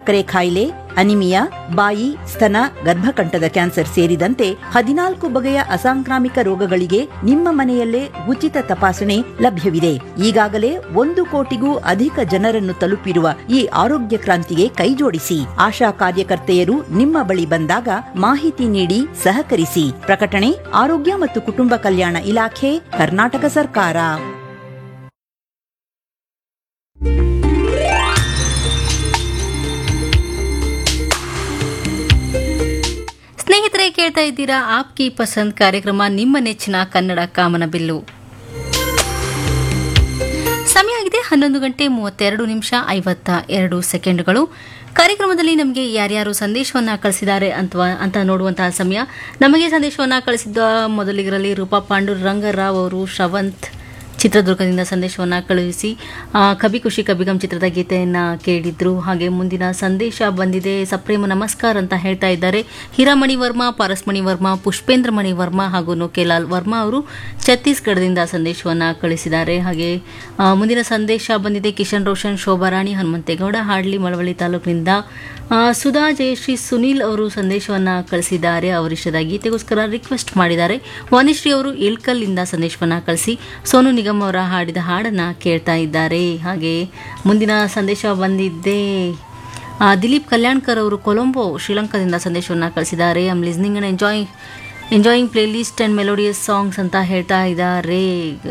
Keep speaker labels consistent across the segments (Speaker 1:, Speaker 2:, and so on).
Speaker 1: ಸಕ್ಕರೆ ಕಾಯಿಲೆ ಅನಿಮಿಯಾ ಬಾಯಿ ಸ್ತನ ಗರ್ಭಕಂಠದ ಕ್ಯಾನ್ಸರ್ ಸೇರಿದಂತೆ ಹದಿನಾಲ್ಕು ಬಗೆಯ ಅಸಾಂಕ್ರಾಮಿಕ ರೋಗಗಳಿಗೆ ನಿಮ್ಮ ಮನೆಯಲ್ಲೇ ಉಚಿತ ತಪಾಸಣೆ ಲಭ್ಯವಿದೆ ಈಗಾಗಲೇ ಒಂದು ಕೋಟಿಗೂ ಅಧಿಕ ಜನರನ್ನು ತಲುಪಿರುವ ಈ ಆರೋಗ್ಯ ಕ್ರಾಂತಿಗೆ ಕೈಜೋಡಿಸಿ ಆಶಾ ಕಾರ್ಯಕರ್ತೆಯರು ನಿಮ್ಮ ಬಳಿ ಬಂದಾಗ ಮಾಹಿತಿ ನೀಡಿ ಸಹಕರಿಸಿ ಪ್ರಕಟಣೆ ಆರೋಗ್ಯ ಮತ್ತು ಕುಟುಂಬ ಕಲ್ಯಾಣ ಇಲಾಖೆ ಕರ್ನಾಟಕ ಸರ್ಕಾರ
Speaker 2: ಸ್ನೇಹಿತರೆ ಕೇಳ್ತಾ ಇದ್ದೀರಾ ಆಪ್ ಕಿ ಪಸಂದ್ ಕಾರ್ಯಕ್ರಮ ನಿಮ್ಮ ನೆಚ್ಚಿನ ಕನ್ನಡ ಕಾಮನ ಬಿಲ್ಲು ಸಮಯ ಆಗಿದೆ ಹನ್ನೊಂದು ಗಂಟೆ ಮೂವತ್ತೆರಡು ನಿಮಿಷ ಐವತ್ತ ಎರಡು ಸೆಕೆಂಡ್ಗಳು ಕಾರ್ಯಕ್ರಮದಲ್ಲಿ ನಮಗೆ ಯಾರ್ಯಾರು ಸಂದೇಶವನ್ನ ಕಳಿಸಿದ್ದಾರೆ ಅಥವಾ ಅಂತ ನೋಡುವಂತಹ ಸಮಯ ನಮಗೆ ಸಂದೇಶವನ್ನ ಕಳಿಸಿದ್ದ ಮೊದಲಿಗರಲ್ಲಿ ರೂಪಾ ಪಾಂಡುರಂಗರಾವ್ ಅವರು ಶ್ರವಂತ್ ಚಿತ್ರದುರ್ಗದಿಂದ ಸಂದೇಶವನ್ನ ಕಳುಹಿಸಿ ಆ, ಕಬಿ ಖುಷಿ ಕಬಿಗಮ್ ಚಿತ್ರದ ಗೀತೆಯನ್ನ ಕೇಳಿದ್ರು ಹಾಗೆ ಮುಂದಿನ ಸಂದೇಶ ಬಂದಿದೆ ಸಪ್ರೇಮ ನಮಸ್ಕಾರ ಅಂತ ಹೇಳ್ತಾ ಇದ್ದಾರೆ ಹಿರಾಮಣಿ ವರ್ಮಾ ಪಾರಸ್ಮಣಿ ವರ್ಮಾ ಪುಷ್ಪೇಂದ್ರ ಮಣಿ ವರ್ಮಾ ಹಾಗೂ ನೊಕೆಲಾಲ್ ವರ್ಮಾ ಅವರು ಛತ್ತೀಸ್ಗಢದಿಂದ ಸಂದೇಶವನ್ನ ಕಳಿಸಿದ್ದಾರೆ ಹಾಗೆ ಆ, ಮುಂದಿನ ಸಂದೇಶ ಬಂದಿದೆ ಕಿಶನ್ ರೋಷನ್ ಶೋಭಾರಾಣಿ ಹನುಮಂತೇಗೌಡ ಹಾಡ್ಲಿ ಮಳವಳ್ಳಿ ತಾಲೂಕಿನಿಂದ ಆ, ಸುಧಾ ಜಯಶ್ರೀ ಸುನೀಲ್ ಅವರು ಸಂದೇಶವನ್ನ ಕಳಿಸಿದ್ದಾರೆ ಅವರಿಷ್ಟದ ಗೀತೆಗೋಸ್ಕರ ರಿಕ್ವೆಸ್ಟ್ ಮಾಡಿದ್ದಾರೆ ವಾಣಿಶ್ರೀ ಅವರು ಇಳ್ಕಲ್ ಇಂದ ಸಂದೇಶವನ್ನ ಕಳಿಸಿ ಸೋನು ನಿಗಮ್ ಅವರ ಹಾಡಿದ ಹಾಡನ್ನ ಕೇಳ್ತಾ ಇದ್ದಾರೆ ಹಾಗೆ ಮುಂದಿನ ಸಂದೇಶ ಬಂದಿದ್ದೆ ಆ, ದಿಲೀಪ್ ಕಲ್ಯಾಣ್ಕರ್ ಅವರು ಕೊಲಂಬೋ ಶ್ರೀಲಂಕಾದಿಂದ ಸಂದೇಶವನ್ನ ಕಳಿಸಿದ್ದಾರೆ I'm listening and enjoy enjoying playlist and melodious songs ಅಂತ ಹೇಳ್ತಾ ಇದ್ದಾರೆ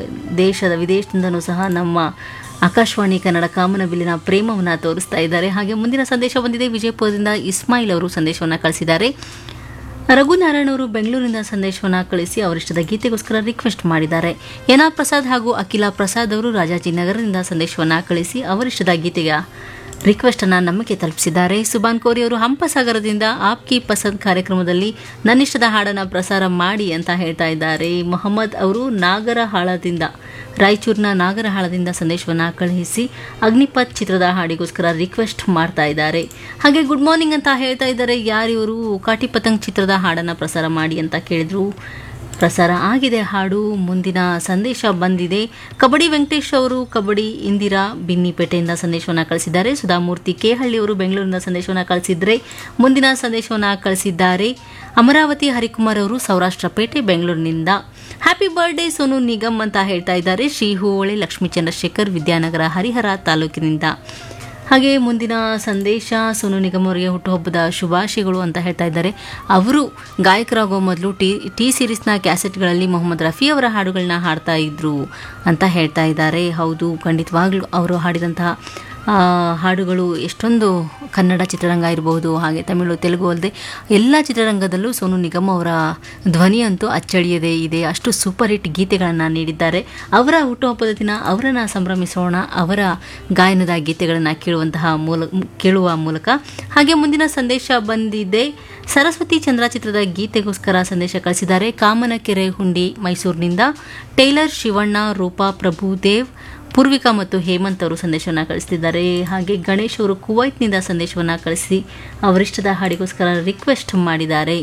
Speaker 2: ದೇಶದ ವಿದೇಶದಿಂದನೂ ಸಹ ನಮ್ಮ ಆಕಾಶವಾಣಿ ಕನ್ನಡ ಕಾಮನಬಿಲ್ಲಿನ ಪ್ರೇಮವನ್ನು ತೋರಿಸ್ತಾ ಇದ್ದಾರೆ ಹಾಗೆ ಮುಂದಿನ ಸಂದೇಶ ಬಂದಿದೆ ವಿಜಯಪುರದಿಂದ ಇಸ್ಮಾಯಿಲ್ ಅವರು ಸಂದೇಶವನ್ನು ಕಳಿಸಿದ್ದಾರೆ ರಘುನಾರಾಯಣ್ ಅವರು ಬೆಂಗಳೂರಿನಿಂದ ಸಂದೇಶವನ್ನು ಕಳಿಸಿ ಅವರಿಷ್ಟದ ಗೀತೆಗೋಸ್ಕರ ರಿಕ್ವೆಸ್ಟ್ ಮಾಡಿದ್ದಾರೆ ಎನ್ ಆರ್ ಪ್ರಸಾದ್ ಹಾಗೂ ಅಖಿಲಾ ಪ್ರಸಾದ್ ಅವರು ರಾಜಾಜಿನಗರದಿಂದ ಸಂದೇಶವನ್ನು ಕಳಿಸಿ ಅವರಿಷ್ಟದ ಗೀತೆಯ ರಿಕ್ವೆಸ್ಟ್ ಅನ್ನ ನಮಗೆ ತಲುಪಿಸಿದ್ದಾರೆ ಸುಬಾನ್ ಕೋರಿ ಅವರು ಹಂಪಸಾಗರದಿಂದ ಆಪ್ ಕಿ ಪಸಂದ್ ಕಾರ್ಯಕ್ರಮದಲ್ಲಿ ನನ್ನಿಷ್ಟದ ಹಾಡನ್ನ ಪ್ರಸಾರ ಮಾಡಿ ಅಂತ ಹೇಳ್ತಾ ಇದ್ದಾರೆ ಮೊಹಮ್ಮದ್ ಅವರು ನಾಗರಹಾಳದಿಂದ ರಾಯಚೂರಿನ ನಾಗರಹಾಳದಿಂದ ಸಂದೇಶವನ್ನ ಕಳುಹಿಸಿ ಅಗ್ನಿಪಥ್ ಚಿತ್ರದ ಹಾಡಿಗೋಸ್ಕರ ರಿಕ್ವೆಸ್ಟ್ ಮಾಡ್ತಾ ಇದ್ದಾರೆ ಹಾಗೆ ಗುಡ್ ಮಾರ್ನಿಂಗ್ ಅಂತ ಹೇಳ್ತಾ ಇದ್ದಾರೆ ಯಾರಿವರು ಕಾಟಿ ಪತಂಗ್ ಚಿತ್ರದ ಹಾಡನ್ನ ಪ್ರಸಾರ ಮಾಡಿ ಅಂತ ಕೇಳಿದ್ರು ಪ್ರಸಾರ ಆಗಿದೆ ಹಾಡು ಮುಂದಿನ ಸಂದೇಶ ಬಂದಿದೆ ಕಬಡ್ಡಿ ವೆಂಕಟೇಶ್ ಅವರು ಕಬಡ್ಡಿ ಇಂದಿರಾ ಬಿನ್ನಿಪೇಟೆಯಿಂದ ಸಂದೇಶವನ್ನು ಕಳಿಸಿದ್ದಾರೆ ಸುಧಾಮೂರ್ತಿ ಕೇಹಳ್ಳಿ ಅವರು ಬೆಂಗಳೂರಿನ ಸಂದೇಶವನ್ನು ಕಳಿಸಿದ್ರೆ ಮುಂದಿನ ಸಂದೇಶವನ್ನು ಕಳಿಸಿದ್ದಾರೆ ಅಮರಾವತಿ ಹರಿಕುಮಾರ್ ಅವರು ಸೌರಾಷ್ಟ್ರ ಪೇಟೆ ಬೆಂಗಳೂರಿನಿಂದ ಹ್ಯಾಪಿ ಬರ್ಡೇ ಸೋನು ನಿಗಮ್ ಅಂತ ಹೇಳ್ತಾ ಇದ್ದಾರೆ ಶ್ರೀ ಹೂವಳೆ ಲಕ್ಷ್ಮೀ ಚಂದ್ರಶೇಖರ್ ವಿದ್ಯಾನಗರ ಹರಿಹರ ತಾಲೂಕಿನಿಂದ ಹಾಗೆ ಮುಂದಿನ ಸಂದೇಶ ಸೋನು ನಿಗಮ್ ಅವರಿಗೆ ಹುಟ್ಟುಹಬ್ಬದ ಶುಭಾಶಯಗಳು ಅಂತ ಹೇಳ್ತಾ ಇದ್ದಾರೆ ಅವರು ಗಾಯಕರಾಗೋ ಮೊದಲು ಟಿ ಟಿ ಸೀರೀಸ್ನ ಕ್ಯಾಸೆಟ್ಗಳಲ್ಲಿ ಮೊಹಮ್ಮದ್ ರಫಿ ಅವರ ಹಾಡುಗಳನ್ನ ಹಾಡ್ತಾ ಇದ್ರು ಅಂತ ಹೇಳ್ತಾ ಇದ್ದಾರೆ ಹೌದು ಖಂಡಿತವಾಗ್ಲೂ ಅವರು ಹಾಡಿದಂತಹ ಆ, ಹಾಡುಗಳು ಎಷ್ಟೊಂದು ಕನ್ನಡ ಚಿತ್ರರಂಗ ಇರಬಹುದು ಹಾಗೆ ತಮಿಳು ತೆಲುಗು ಅಲ್ಲದೆ ಎಲ್ಲ ಚಿತ್ರರಂಗದಲ್ಲೂ ಸೋನು ನಿಗಮ್ ಅವರ ಧ್ವನಿಯಂತೂ ಅಚ್ಚಳಿಯದೇ ಇದೆ ಅಷ್ಟು ಸೂಪರ್ ಹಿಟ್ ಗೀತೆಗಳನ್ನು ನೀಡಿದ್ದಾರೆ ಅವರ ಹುಟ್ಟುಹಬ್ಬದ ದಿನ ಅವರನ್ನು ಸಂಭ್ರಮಿಸೋಣ ಅವರ ಗಾಯನದ ಗೀತೆಗಳನ್ನು ಕೇಳುವಂತಹ ಮೂಲ ಕೇಳುವ ಮೂಲಕ ಹಾಗೆ ಮುಂದಿನ ಸಂದೇಶ ಬಂದಿದೆ ಸರಸ್ವತಿ ಚಂದ್ರ ಚಿತ್ರದ ಗೀತೆಗೋಸ್ಕರ ಸಂದೇಶ ಕಳಿಸಿದ್ದಾರೆ ಕಾಮನಕೆರೆ ಹುಂಡಿ ಮೈಸೂರಿನಿಂದ ಟೈಲರ್ ಶಿವಣ್ಣ ರೂಪಾ ಪ್ರಭುದೇವ್ ಪೂರ್ವಿಕಾ ಮತ್ತು ಹೇಮಂತ್ ಅವರು ಸಂದೇಶವನ್ನು ಕಳಿಸ್ತಿದ್ದಾರೆ ಹಾಗೆ ಗಣೇಶ್ ಅವರು ಕುವೈತ್ನಿಂದ ಸಂದೇಶವನ್ನು ಕಳಿಸಿ ಅವರಿಷ್ಟದ ಹಾಡಿಗೋಸ್ಕರ ರಿಕ್ವೆಸ್ಟ್ ಮಾಡಿದ್ದಾರೆ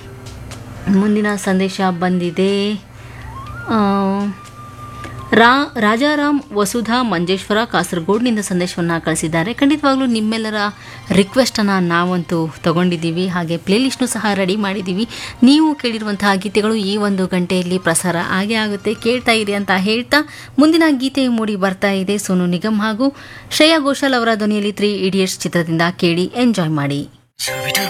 Speaker 2: ಮುಂದಿನ ಸಂದೇಶ ಬಂದಿದೆ ಆ, ರಾ ರಾಜಾರಾಮ್ ವಸುಧಾ ಮಂಜೇಶ್ವರ ಕಾಸರಗೋಡ್ನಿಂದ ಸಂದೇಶವನ್ನು ಕಳಿಸಿದ್ದಾರೆ ಖಂಡಿತವಾಗ್ಲೂ ನಿಮ್ಮೆಲ್ಲರ ರಿಕ್ವೆಸ್ಟನ್ನು ನಾವಂತೂ ತಗೊಂಡಿದ್ದೀವಿ ಹಾಗೆ ಪ್ಲೇಲಿಸ್ಟ್ನು ಸಹ ರೆಡಿ ಮಾಡಿದ್ದೀವಿ ನೀವು ಕೇಳಿರುವಂತಹ ಗೀತೆಗಳು ಈ ಒಂದು ಗಂಟೆಯಲ್ಲಿ ಪ್ರಸಾರ ಆಗೇ ಆಗುತ್ತೆ ಕೇಳ್ತಾ ಇರಿ ಅಂತ ಹೇಳ್ತಾ ಮುಂದಿನ ಗೀತೆ ಮೂಡಿ ಬರ್ತಾ ಇದೆ ಸೋನು ನಿಗಮ್ ಹಾಗೂ ಶ್ರೇಯಾ ಘೋಷಾಲ್ ಅವರ ಧ್ವನಿಯಲ್ಲಿ ತ್ರೀ ಇಡಿಯಟ್ಸ್ ಚಿತ್ರದಿಂದ ಕೇಳಿ ಎಂಜಾಯ್ ಮಾಡಿ